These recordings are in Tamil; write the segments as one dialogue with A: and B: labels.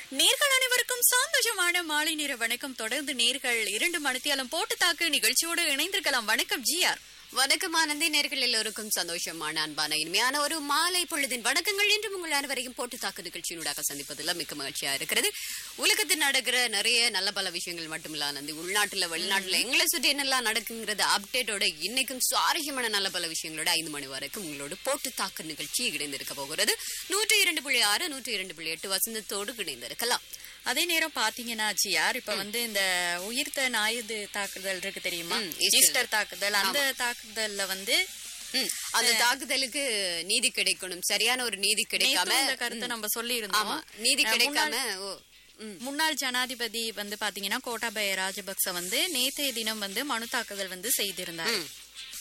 A: நேர்கள் அனைவருக்கும் சந்தோஷமான மாலை நேர வணக்கம் தொடர்ந்து நேர்கள் இரண்டு மணித்தியாலும் போட்டு தாக்கு நிகழ்ச்சியோடு இணைந்திருக்கலாம் வணக்கம் ஜிஆர்
B: வணக்கம் ஆனந்தி நேர்கள் எல்லோருக்கும் சந்தோஷமான அன்பான இனிமையான ஒரு மாலை பொழுதின் வணக்கங்கள் என்று உங்கள் அனைவரையும் போட்டு தாக்கு நிகழ்ச்சியினூடாக சந்திப்பதில் மிக்க மகிழ்ச்சியா இருக்கிறது உலகத்தில் நடக்கிற நிறைய நல்ல பல விஷயங்கள் மட்டும் இல்ல ஆனந்தி உள்நாட்டுல வெளிநாட்டுல எங்களை சுற்றி என்னெல்லாம் நடக்குங்கிறது அப்டேட்டோட இன்னைக்கும் சுவாரஸ்யமான நல்ல பல விஷயங்களோட ஐந்து மணி வரைக்கும் உங்களோட போட்டு தாக்கு நிகழ்ச்சி இணைந்திருக்க போகிறது நூற்றி இரண்டு புள்ளி ஆறு நூற்றி இரண்டு புள்ளி எட்டு வசந்தத்தோடு இணைந்திருக்கலாம்
A: அதே நேரம் பாத்தீங்கன்னா ஜிஆர் இப்ப வந்து இந்த உயிர்த்த ஞாயிறு தாக்குதல் இருக்கு தெரியுமா
B: ம், ஈஸ்டர்.
A: ஈஸ்டர் தாக்குதல் அந்த தாக்குதல்ல வந்து
B: ம், அந்த தாக்குதலுக்கு நீதி கிடைக்கணும் சரியான ஒரு நீதி கிடைக்காம
A: நேத்து இந்த கருத்தை நம்ம சொல்லி
B: ஆமா
A: இருந்தோம்
B: நீதி கிடைக்காம ஓ, ம்
A: முன்னாள் ஜனாதிபதி வந்து பாத்தீங்கன்னா கோட்டாபய ராஜபக்ச வந்து நேத்தைய தினம் வந்து மனு தாக்குதல் வந்து செய்திருந்தார்
B: ம்.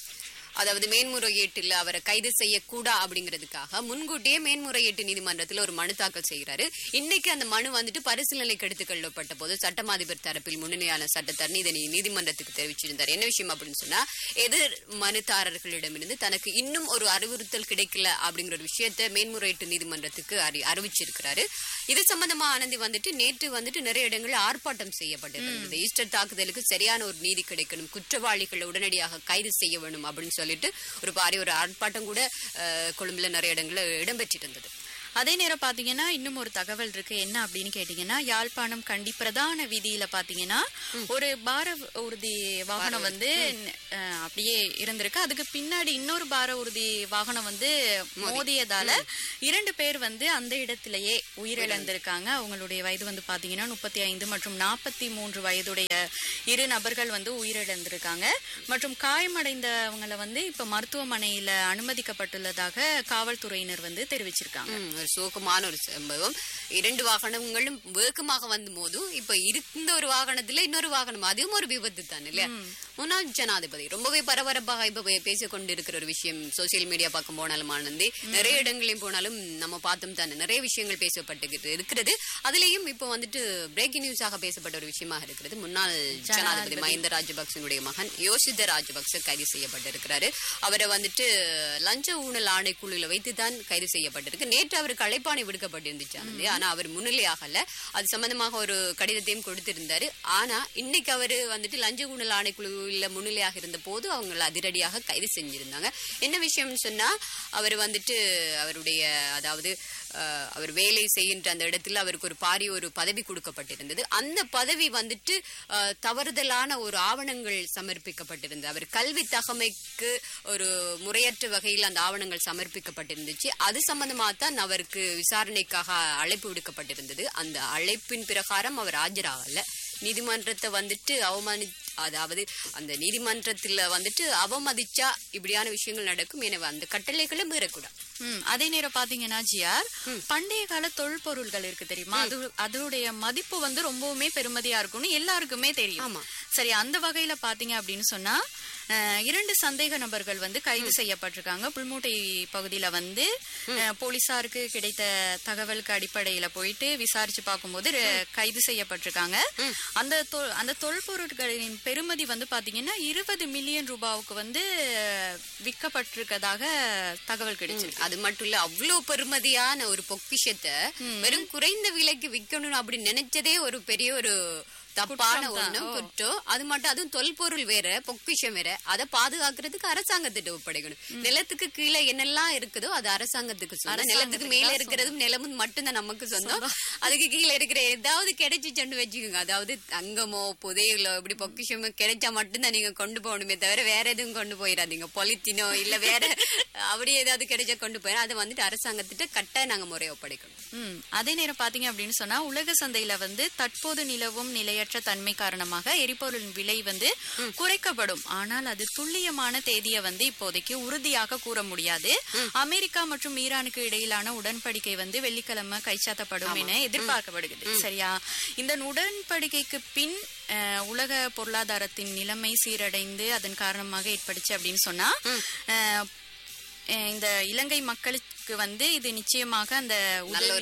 B: அதாவது மேன்முறையீட்டில் அவரை கைது செய்யக்கூடா அப்படிங்கிறதுக்காக முன்கூட்டியே மேன்முறையீட்டு நீதிமன்றத்தில் ஒரு மனு தாக்கல் செய்கிறாரு இன்னைக்கு அந்த மனு வந்துட்டு பரிசீலனைக்கு எடுத்துக் கொள்ளப்பட்ட போது சட்டமாதிபர் தரப்பில் முன்னணியான சட்டத்தரணி இதனை நீதிமன்றத்துக்கு தெரிவிச்சிருந்தார் என்ன விஷயம் அப்படின்னு சொன்னா எதிர் மனுதாரர்களிடமிருந்து தனக்கு இன்னும் ஒரு அறிவுறுத்தல் கிடைக்கல அப்படிங்கிற ஒரு விஷயத்தை மேன்முறையீட்டு நீதிமன்றத்துக்கு அறி அறிவிச்சிருக்கிறாரு இது சம்பந்தமா ஆனந்தி வந்துட்டு நேற்று வந்துட்டு நிறைய இடங்களில் ஆர்ப்பாட்டம் செய்யப்பட்டிருந்தது ஈஸ்டர் தாக்குதலுக்கு சரியான ஒரு நீதி கிடைக்கணும் குற்றவாளிகளை உடனடியாக கைது செய்ய வேணும் அப்படின்னு சொல்லிட்டு ஒரு பாரி ஒரு ஆர்ப்பாட்டம் கூட அஹ், கொழும்புல நிறைய இடங்கள்ல இடம்பெற்றிருந்தது
A: அதே நேரம் பாத்தீங்கன்னா இன்னும் ஒரு தகவல் இருக்கு என்ன அப்படின்னு கேட்டீங்கன்னா யாழ்ப்பாணம் கண்டி பிரதான வீதியில பாத்தீங்கன்னா ஒரு பார ஊர்தி வாகனம் வந்து அஹ், அப்படியே இருந்திருக்கு அதுக்கு பின்னாடி இன்னொரு பார ஊர்தி வாகனம் வந்து மோதியதால இரண்டு பேர் வந்து அந்த இடத்திலேயே உயிரிழந்திருக்காங்க அவங்களுடைய வயது வந்து பாத்தீங்கன்னா முப்பத்தி ஐந்து மற்றும் நாற்பத்தி மூன்று வயதுடைய இரு நபர்கள் வந்து உயிரிழந்திருக்காங்க மற்றும் காயமடைந்தவங்களை வந்து இப்ப மருத்துவமனையில அனுமதிக்கப்பட்டுள்ளதாக காவல்துறையினர் வந்து தெரிவிச்சிருக்காங்க
B: ம், ஒரு சோகமான ஒரு சம்பவம் இரண்டு வாகனங்களும் வேகமாக வந்து மோதும் இப்ப இருந்த ஒரு வாகனத்துல இன்னொரு வாகனம் அதுவும் ஒரு விபத்து தான் இல்லையா முன்னாள் ஜனாதிபதி ரொம்பவே பரபரப்பாக இப்ப பே- பேசிக் கொண்டிருக்கிற ஒரு விஷயம் சோசியல் மீடியா பார்க்க போனாலும் ஆனந்தி நிறைய இடங்களையும் போனாலும் நம்ம பார்த்தோம் தானே நிறைய விஷயங்கள் பேசப்பட்டு இருக்கிறது அதுலயும் இப்போ வந்துட்டு பிரேக்கிங் நியூஸாக பேசப்பட்ட ஒரு விஷயமாக இருக்கிறது முன்னாள் ஜனாதிபதி மஹிந்த ராஜபக்சனுடைய மகன் யோசித ராஜபக்ச கைது செய்யப்பட்டிருக்கிறாரு அவரை வந்துட்டு லஞ்ச ஊழல் ஆணைக்குழுல வைத்து தான் கைது செய்யப்பட்டிருக்கு நேற்று அவருக்கு அழைப்பாணை விடுக்கப்பட்டிருந்துச்சு ஆனந்தி. ஆனா அவர் முன்னிலையாகல அது சம்பந்தமாக ஒரு கடிதத்தையும் கொடுத்திருந்தாரு ஆனா இன்னைக்கு அவரு வந்துட்டு லஞ்ச ஊழல் ஆணைக்குழுல முன்னிலையாக இருந்த போது அவங்களை அதிரடியாக கைது செஞ்சிருந்தாங்க என்ன விஷயம்னு சொன்னா அவர் வந்துட்டு அவருடைய அதாவது அஹ், அவர் வேலை செய்கின்ற அந்த இடத்துல அவருக்கு ஒரு பாரிய ஒரு பதவி கொடுக்கப்பட்டிருந்தது அந்த பதவி வந்துட்டு அஹ், தவறுதலான ஒரு ஆவணங்கள் சமர்ப்பிக்கப்பட்டிருந்தது அவர் கல்வி தகமைக்கு ஒரு முறையற்ற வகையில் அந்த ஆவணங்கள் சமர்ப்பிக்கப்பட்டிருந்துச்சு அது சம்பந்தமா தான் அவருக்கு விசாரணைக்காக அழைப்பு விடுக்கப்பட்டிருந்தது அந்த அழைப்பின் பிரகாரம் அவர் ஆஜராகல நீதிமன்றத்தை வந்துட்டு அவமானி அதாவது அந்த நீதிமன்றத்துல வந்துட்டு அவமதிச்சா இப்படியான விஷயங்கள் நடக்கும் எனவே அந்த கட்டளைகளை மீறக்கூடாது
A: ம், அதே நேரம் பாத்தீங்கன்னா ஜிஆர் பண்டைய கால தொல்பொருள்கள் இருக்கு தெரியுமா அது அதோடைய மதிப்பு வந்து ரொம்பவுமே பெருமதியா இருக்கும்னு எல்லாருக்குமே தெரியும்
B: ஆமா.
A: சரி அந்த வகையில பாத்தீங்க அப்படின்னு சொன்னா அஹ், இரண்டு சந்தேக நபர்கள் வந்து கைது செய்யப்பட்டிருக்காங்க புல்மூட்டை பகுதியில வந்து அஹ், போலீசாருக்கு கிடைத்த தகவலுக்கு அடிப்படையில போயிட்டு விசாரிச்சு பார்க்கும்போது ரெ- கைது செய்யப்பட்டிருக்காங்க அந்த தொ- அந்த தொல்பொருட்களின் பெருமதி வந்து பாத்தீங்கன்னா இருபது மில்லியன் ரூபாவுக்கு வந்து அஹ், விற்கப்பட்டிருக்கதாக தகவல் கிடைச்சிருக்கு
B: அது மட்டும் இல்ல அவ்வளவு பெருமதியான ஒரு பொக்கிஷத்தை வெறும் குறைந்த விலைக்கு விக்கணும் அப்படின்னு நினைச்சதே ஒரு பெரிய ஒரு தப்பான
A: குற்றம் தான்.
B: ஒண்ணும் குற்றம் அது மட்டும் அதுவும் தொல்பொருள் வேற பொக்கிஷம் வேற அதை பாதுகாக்கிறதுக்கு அரசாங்கத்திட்ட ஒப்படைக்கணும் நிலத்துக்கு கீழே என்னெல்லாம் இருக்குதோ அது அரசாங்கத்துக்கு சொந்தம் நிலத்துக்கு மேல இருக்கிறதும் நிலமும் மட்டும்தான் நமக்கு சொந்தம் அதுக்கு கீழே இருக்கிற ஏதாவது கிடைச்சிச்சுன்னு வச்சுக்கோங்க அதாவது தங்கமோ புதையலோ இப்படி பொக்கிஷமோ கிடைச்சா மட்டும்தான் நீங்க கொண்டு போகணுமே தவிர வேற எதுவும் கொண்டு போயிடாதீங்க பொலித்தினோ இல்ல வேற அப்படி ஏதாவது கிடைச்சா கொண்டு போயிடும் அதை வந்துட்டு அரசாங்கத்திட்ட கட்டாயம் நாங்க முறை ஒப்படைக்கணும்
A: ம் அதே நேரம் பாத்தீங்க அப்படின்னு சொன்னா உலக சந்தையில வந்து தற்போது நிலவும் நிலையற்ற தன்மை காரணமாக எரிபொருளின் விலை வந்து குறைக்கப்படும் ஆனால் அது துல்லியமான தேதியை வந்து இப்போதைக்கு உறுதியாக கூற முடியாது அமெரிக்கா மற்றும் ஈரானுக்கு இடையிலான உடன்படிக்கை வந்து வெள்ளிக்கிழமை கைச்சாத்தப்படும் என எதிர்பார்க்கப்படுகிறது சரியா இந்த உடன்படிக்கைக்கு பின் அஹ், உலக பொருளாதாரத்தின் நிலைமை சீரடைந்து அதன் காரணமாக ஏற்பட்டுச்சு அப்படின்னு சொன்னா அஹ், அஹ் இந்த இலங்கை மக்களுக்கு வந்து இது நிச்சயமாக அந்த
B: நல்ல
A: உதவி
B: ஒரு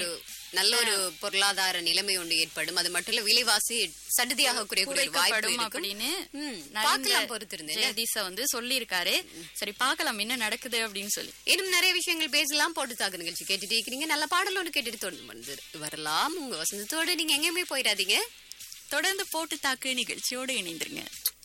B: நல்ல ஒரு பொருளாதார நிலைமை ஒன்று ஏற்படும் அது மட்டும் இல்ல விலைவாசி சடுதியாக குறையக்கூடிய ஒரு வாய்ப்பு
A: குறைக்கப்படும்
B: இருக்கும்
A: அப்படின்னு
B: ம்,
A: நலிந்த
B: பார்க்கலாம் பொறுத்திருந்தேன்
A: ஜெகதீஷா வந்து சொல்லியிருக்காரு சரி பார்க்கலாம் என்ன நடக்குது அப்படின்னு சொல்லி
B: இன்னும் நிறைய விஷயங்கள் பேசலாம் போட்டு தாக்கு நிகழ்ச்சி கேட்டுட்டு இருக்கிறீங்க நல்ல பாடல் ஒன்று கேட்டுட்டு தொடர்ந்து வந்து வரலாம் உங்க வசந்தத்தோட நீங்க எங்கேயுமே போயிடாதீங்க
A: தொடர்ந்து போட்டு தாக்கு நிகழ்ச்சியோடு இணைந்திருங்க